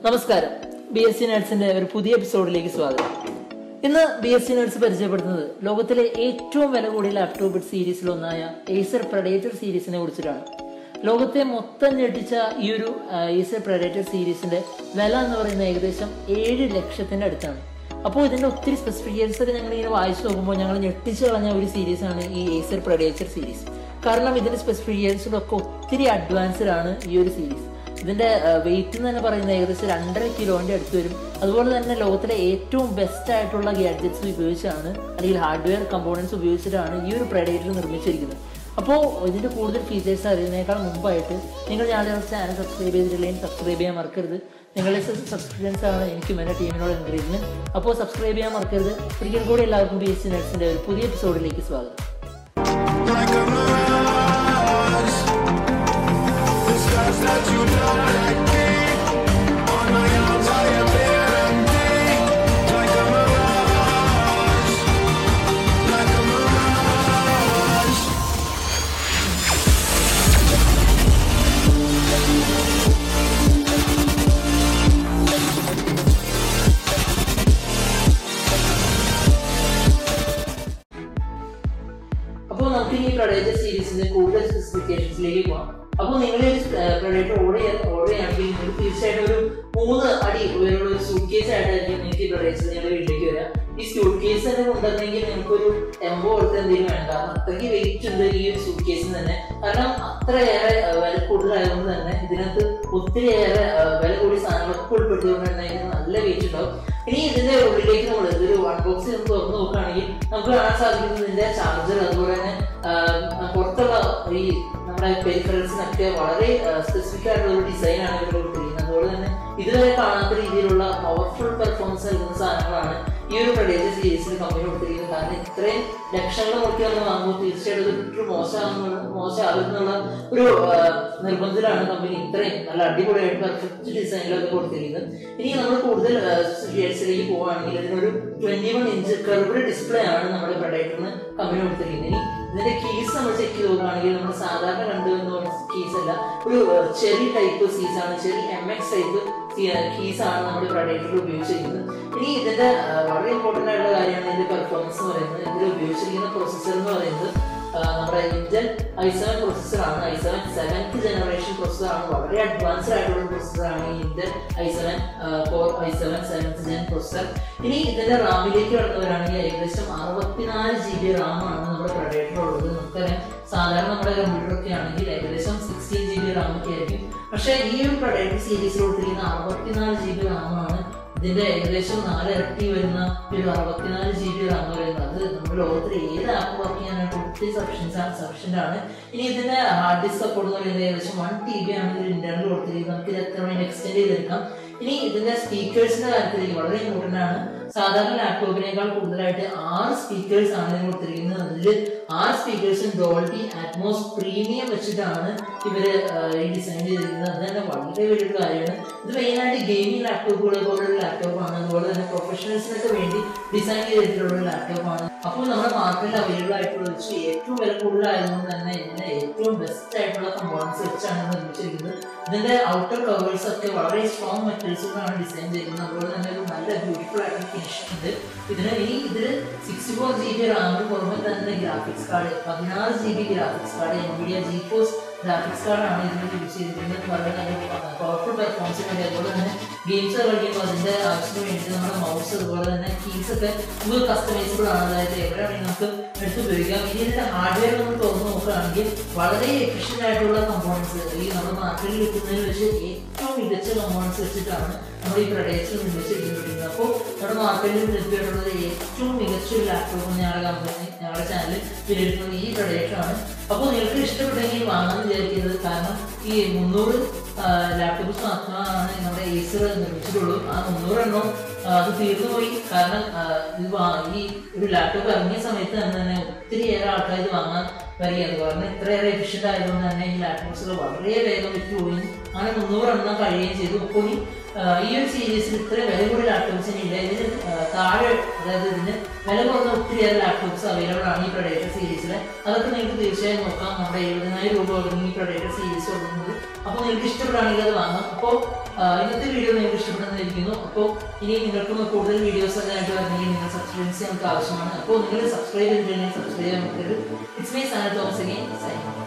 നമസ്കാരം B S C നേഴ്സിന്റെ ഒരു പുതിയ എപ്പിസോഡിലേക്ക് സ്വാഗതം ഇന്ന് ബി എസ് സി നേഴ്സ് പരിചയപ്പെടുത്തുന്നത് ലോകത്തിലെ ഏറ്റവും വില കൂടിയ ലാപ്ടോപ്പ് സീരീസിലൊന്നായ ഏസർ പ്രഡേറ്റർ സീരീസിനെ കുറിച്ചിട്ടാണ് ലോകത്തെ മൊത്തം ഞെട്ടിച്ച ഈ ഒരു ഏസർ പ്രഡേറ്റർ സീരീസിന്റെ വില എന്ന് പറയുന്നത് ഏകദേശം ഏഴ് ലക്ഷത്തിന്റെ അടുത്താണ് അപ്പോൾ ഇതിന്റെ ഒത്തിരി സ്പെസിഫിക്കേഷൻസ് ഒക്കെ ഞങ്ങൾ ഇങ്ങനെ വായിച്ചു നോക്കുമ്പോൾ ഞങ്ങൾ ഞെട്ടിച്ചു കളഞ്ഞ ഒരു സീരീസാണ് ഈ ഏസർ പ്രഡേറ്റർ സീരീസ് കാരണം ഇതിന്റെ സ്പെസിഫിക്കേഷൻസിലൊക്കെ ഒത്തിരി അഡ്വാൻസ്ഡ് ആണ് ഈ ഒരു സീരീസ് ഇതിന്റെ വെയിറ്റ് എന്ന് തന്നെ പറയുന്നത് ഏകദേശം രണ്ടര കിലോന്റെ അടുത്ത് വരും അതുപോലെ തന്നെ ലോകത്തിലെ ഏറ്റവും ബെസ്റ്റ് ആയിട്ടുള്ള ഗാഡ്ജറ്റ്സ് ഉപയോഗിച്ചാണ് അല്ലെങ്കിൽ ഹാർഡ്വെയർ കമ്പോണൻസ് ഉപയോഗിച്ചിട്ടാണ് ഈ ഒരു പ്രഡേറ്റർ നിർമ്മിച്ചിരിക്കുന്നത് അപ്പോൾ ഇതിന്റെ കൂടുതൽ ഫീച്ചേഴ്സ് അറിയുന്നതിനേക്കാൾ മുമ്പായിട്ട് നിങ്ങൾ ഞങ്ങളുടെ ചാനൽ സബ്സ്ക്രൈബ് ചെയ്തിട്ടില്ലെങ്കിൽ സബ്സ്ക്രൈബ് ചെയ്യാൻ മറക്കരുത് നിങ്ങളുടെ സബ്സ്ക്രിപ്ഷൻസ് ആണ് എനിക്കും എൻ്റെ ടീമിനോട് എൻകറേജ്മെന്റ് അപ്പോൾ സബ്സ്ക്രൈബ് ചെയ്യാൻ മറക്കരുത് ഒരിക്കൽ കൂടി എല്ലാവർക്കും ബി എസ് സി നെറ്റ്സിന്റെ ഒരു പുതിയ എപ്പിസോഡിലേക്ക് സ്വാഗതം like a mirage. The stars that you don't like me. On my arms I am empty. Like a mirage. Like a mirage. അപ്പോൾ നമുക്ക് ഈ പ്രൊഡക്റ്റ് സീരീസിന്റെ കൂടുതൽ സ്പെസിഫിക്കേഷൻസിലേക്ക് പോകാം അപ്പോൾ നിങ്ങൾ ഈ പ്രൊഡക്റ്റ് ഓർഡർ ചെയ്യാൻ ഓർഡർ ചെയ്യുകയാണെങ്കിൽ നിങ്ങൾക്ക് തീർച്ചയായിട്ടും ഒരു മൂന്ന് അടി ഉയരമുള്ള ഒരു സൂട്ട് കേസ് ആയിട്ടായിരിക്കും നിങ്ങൾക്ക് ഈ പ്രൊഡക്ട്സ് നിങ്ങളുടെ വീട്ടിലേക്ക് വരിക ഈ സൂട്ട് കേസ് തന്നെ കൊണ്ടുവരണമെങ്കിൽ നിങ്ങൾക്ക് ഒരു ടെമ്പോ പോലത്തെ എന്തെങ്കിലും വേണ്ട കാരണം അത്രയ്ക്ക് വെയിറ്റ് ഉണ്ട് ഈ ഒരു സൂട്ട് കേസിന് തന്നെ കാരണം അത്രയേറെ ആ, വില കൂടുതലായതുകൊണ്ട് തന്നെ ഇതിനകത്ത് ഒത്തിരിയേറെ ആ, വില കൂടിയ സാധനങ്ങളൊക്കെ ഉൾപ്പെടുത്തിയതുകൊണ്ട് തന്നെ ഇതിന് നല്ല വെയിറ്റ് ഉണ്ടാവും ഇനി ഇതിന്റെ ഉള്ളിലേക്ക് നമ്മൾ ഇതൊരു അൺബോക്സ് ചെയ്ത് തുറന്ന് നോക്കുകയാണെങ്കിൽ നമുക്ക് കാണാൻ സാധിക്കുന്നത് ഇതിന്റെ ചാർജർ അതുപോലെ തന്നെ ആ, പുറത്തുള്ള ഈ നമ്മുടെ പെരിഫറൽസിനൊക്കെ വളരെ സ്പെസിഫിക് ആയിട്ടുള്ള ഒരു ഡിസൈൻ ആണ് ഇവർ കൊടുത്തിരിക്കുന്നത് അതുപോലെ തന്നെ ഇതുവരെ കാണാത്ത രീതിയിലുള്ള പവർഫുൾ പെർഫോമൻസ് നൽകുന്ന സാധനങ്ങളാണ് ഈ ഒരു പ്രഡേജ് സീരീസിൽ കമ്പനി കൊടുത്തിരിക്കുന്നത് കാരണം ഇത്രയും ലക്ഷങ്ങൾ മുടക്കി വന്ന് വാങ്ങുമ്പോൾ തീർച്ചയായിട്ടും ഇത് ഒരു മോശമാകുന്ന മോശമാകുന്നുള്ള ഒരു ആ, നിർബന്ധത്തിലാണ് കമ്പനി ഇത്രയും നല്ല അടിപൊളിയായിട്ട് പെർഫെക്റ്റ് ഡിസൈനിലൊക്കെ കൊടുത്തിരിക്കുന്നത് ഇനി നമ്മൾ കൂടുതൽ ഷെയർസിലേക്ക് പോവുകയാണെങ്കിൽ ഇതിനൊരു twenty one inch curved display ആണ് നമ്മുടെ പ്രൊഡക്റ്റിന് കമ്പനി കൊടുത്തിരിക്കുന്നത് ഇനി ഇതിന്റെ കീസ് നമ്മൾ ചെക്ക് ചെയ്ത് നോക്കുകയാണെങ്കിൽ നമ്മൾ സാധാരണ കണ്ടുവരുന്ന കീസ് അല്ല ഒരു ചെറി ടൈപ്പ് സീസ് ആണ് cherry M X type keys ആണ് നമ്മുടെ പ്രൊഡക്റ്റിൽ ഉപയോഗിച്ചിരിക്കുന്നത് ഇനി ഇതിന്റെ ആ, വളരെ ഇമ്പോർട്ടന്റ് ആയിട്ടുള്ള കാര്യമാണ് ഇതിന്റെ പെർഫോമൻസ് എന്ന് പറയുന്നത് ഇതിൽ ഉപയോഗിച്ചിരിക്കുന്ന പ്രൊസസ്സർ എന്ന് പറയുന്നത് ആ, നമ്മുടെ ഇന്റൽ ഐ സെവൻ പ്രൊസസ്സർ ആണ് i seven seventh generation processor ആണ് വളരെ അഡ്വാൻസ്ഡ് ആയിട്ടുള്ള പ്രൊസസ്സർ ആണ് ഈ Intel i seven four i seven seventh gen processor ഇനി ഇതിന്റെ റാമിലേക്ക് കടന്നവരാണെങ്കിൽ ഏകദേശം അറുപത്തിനാല് ജി ബി റാം ആണ് നമ്മുടെ പ്രൊഡക്റ്റിലുള്ളത് നമുക്കറിയാം സാധാരണ നമ്മുടെ കമ്പ്യൂട്ടർ ഒക്കെ ആണെങ്കിൽ ഏകദേശം സിക്സ്റ്റീൻ ജി ബി റാം ഒക്കെ ആയിരിക്കും പക്ഷേ ഈ ഒരു പ്രൊഡക്റ്റ് സീരീസിൽ കൊടുത്തിരിക്കുന്ന അറുപത്തിനാല് ജി ബി റാം ആണ് ഇതിന്റെ ഏകദേശം നാലിരട്ടി വരുന്ന ഒരു അറുപത്തിനാല് ജി ബി റാം എന്ന് പറയുന്നത് അത് നമ്മുടെ ലോകത്തിൽ ഏത് ആപ്പ് വർക്ക് ചെയ്യാനായിട്ട് ഒത്തിരി സഫിഷ്യൻസ് ആണ് സഫിഷ്യന്റ് ആണ് ഇനി ഇതിന്റെ ഹാർഡ് ഡിസ്ക് സപ്പോർട്ട് എന്ന് പറയുന്നത് ഏകദേശം വൺ ടി ബി ആണ് ഇതിൽ ഇന്റർണൽ കൊടുത്തിരിക്കുന്നത് നമുക്ക് ഇത് എത്ര വേണ്ടി എക്സ്റ്റെൻഡ് ചെയ്തെടുക്കാം ഇനി ഇതിന്റെ സ്പീക്കേഴ്സിന്റെ കാര്യത്തിലേക്ക് വളരെ ഇമ്പോർട്ടന്റ് ആണ് സാധാരണ ലാപ്ടോപ്പിനേക്കാൾ കൂടുതലായിട്ട് ആറ് സ്പീക്കേഴ്സ് ആണ് ഇതിന് കൊടുത്തിരിക്കുന്നത് അതിൽ ആറ് സ്പീക്കേഴ്സും ഡോൾബി അറ്റ്മോസ് പ്രീമിയം വെച്ചിട്ടാണ് ഇവര് ആ, ഈ ഡിസൈൻ ചെയ്തിരിക്കുന്നത് അത് തന്നെ വളരെ വലിയൊരു കാര്യമാണ് ഇത് മെയിനായിട്ട് ഗെയിമിംഗ് ലാപ്ടോപ്പുകളെ പോലുള്ള ലാപ്ടോപ്പാണ് അതുപോലെ തന്നെ പ്രൊഫഷണൽസിനൊക്കെ വേണ്ടി ഡിസൈൻ ചെയ്തിട്ടുള്ള ഒരു ലാപ്ടോപ്പാണ് അപ്പോൾ നമ്മുടെ മാർക്കറ്റിൽ അവൈലബിൾ ആയിട്ടുള്ള വെച്ച് ഏറ്റവും വില കൂടുതലായതുകൊണ്ട് തന്നെ ഇതിന്റെ ഏറ്റവും ബെസ്റ്റ് ആയിട്ടുള്ള കമ്പോണൻസ് വെച്ചാണ് ഇത് നിർമ്മിച്ചിരിക്കുന്നത് ഇതിന്റെ ഔട്ടർ കവേഴ്സ് ഒക്കെ വളരെ സ്ട്രോങ് മെറ്റീരിയൽസുകളാണ് ഡിസൈൻ ചെയ്യുന്നത് അതുപോലെ തന്നെ ഒരു നല്ല ബ്യൂട്ടിഫുൾ ആയിട്ടുള്ള ഫിനിഷ് ഉണ്ട് ഇതിന് ഇനി ഇതിൽ സിക്സ്റ്റി ഫോർ ജി ബി റാമിന് പുറമെ തന്നെ ഗ്രാഫിക്സ് കാർഡ് പതിനാറ് G B graphics card NVIDIA GeForce graphics കാർഡാണ് ഇതിന് യൂസ് ചെയ്തിരിക്കുന്നത് വളരെ നല്ല പവർഫുൾ പെർഫോമൻസിന് വേണ്ടി അതുപോലെ തന്നെ ഗെയിംസ് കളിക്കുമ്പോൾ അതിന്റെ ആവശ്യത്തിന് വേണ്ടിയിട്ട് നമ്മുടെ മൗസ് അതുപോലെ തന്നെ കീസ് ഒക്കെ നമുക്ക് കസ്റ്റമൈസബിൾ ആണ് അതായത് എവിടെ വേണമെങ്കിൽ നമുക്ക് എടുത്ത് ഉപയോഗിക്കാം ഇനി ഇതിന്റെ ഹാർഡ്വെയർ നമ്മൾ തുറന്ന് നോക്കുകയാണെങ്കിൽ വളരെ എഫിഷ്യന്റ് ആയിട്ടുള്ള കമ്പോണൻസ് ഈ നമ്മുടെ മാർക്കറ്റിൽ കിട്ടുന്നതിൽ വെച്ച് ഏറ്റവും മികച്ച കമ്പോണൻസ് വെച്ചിട്ടാണ് നമ്മൾ ഈ പ്രൊഡക്ട്സ് നിർമ്മിച്ചിരിക്കുന്നത് അപ്പോൾ നമ്മുടെ മാർക്കറ്റിൽ ലഭ്യമായിട്ടുള്ളത് ഏറ്റവും മികച്ച ഒരു ലാപ്ടോപ്പ് ഞങ്ങളുടെ കമ്പനി ഞങ്ങളുടെ ചാനൽ വിലയിരുത്തുന്നത് ഈ പ്രൊഡക്റ്റ് ആണ് അപ്പോൾ നിങ്ങൾക്ക് ഇഷ്ടപ്പെട്ടെങ്കിൽ വാങ്ങാൻ വിചാരിക്കരുത് കാരണം ഈ മുന്നൂറ് ലാപ്ടോപ്സ് മാത്രമാണ് നമ്മുടെ ഏസർ നിർമ്മിച്ചിട്ടുള്ളൂ ആ മുന്നൂറെണ്ണം ആ, അത് തീർന്നു പോയി കാരണം ആ, ഇത് വാ- ഈ ഒരു ലാപ്ടോപ്പ് ഇറങ്ങിയ സമയത്ത് തന്നെ തന്നെ ഒത്തിരിയേറെ ആൾക്കാർ ഇത് വാങ്ങാൻ വരികയാണ് കാരണം ഇത്രയേറെ എഫിഷ്യന്റ് ആയതുകൊണ്ട് തന്നെ ഈ ലാപ്ടോപ്സുകൾ വളരെ വേഗം വിറ്റുപോയി അങ്ങനെ മുന്നൂറെണ്ണം കഴിയുകയും ചെയ്തു അപ്പോൾ ഈ ആ, ഈ ഒരു സീരീസിൽ ഇത്ര വില കൂടിയ ലാപ്ടോപ്സിന് ഇല്ല ഇതിന് ആ, താഴെ അതായത് ഇതിന് വില കുറഞ്ഞ ഒത്തിരിയേറെ ലാപ്ടോപ്സ് അവൈലബിൾ ആണ് ഈ പ്രൊഡക്റ്റ് സീരീസിൽ അതൊക്കെ നിങ്ങൾക്ക് തീർച്ചയായും നോക്കാം നമ്മുടെ എഴുപതിനായിരം രൂപ തുടങ്ങി ഈ പ്രൊഡക്റ്റ് സീരീസ് തുടങ്ങുന്നത് അപ്പോൾ നിങ്ങൾക്ക് ഇഷ്ടപ്പെടുകയാണെങ്കിൽ അത് വാങ്ങാം അപ്പോൾ ഇന്നത്തെ വീഡിയോ നിങ്ങൾക്ക് ഇഷ്ടപ്പെടുന്നതായിരിക്കുന്നു അപ്പോൾ ഇനി നിങ്ങൾക്കും കൂടുതൽ വീഡിയോസ് ഒക്കെ ആയിട്ട് വരണമെങ്കിൽ നിങ്ങൾ സബ്സ്ക്രൈബ് നമുക്ക് ആവശ്യമാണ് അപ്പോൾ നിങ്ങൾ സബ്സ്ക്രൈബ് ചെയ്തിട്ടുണ്ടെങ്കിൽ സബ്സ്ക്രൈബ് ചെയ്യാൻ മറക്കരുത് it's me Sana Thomas again sign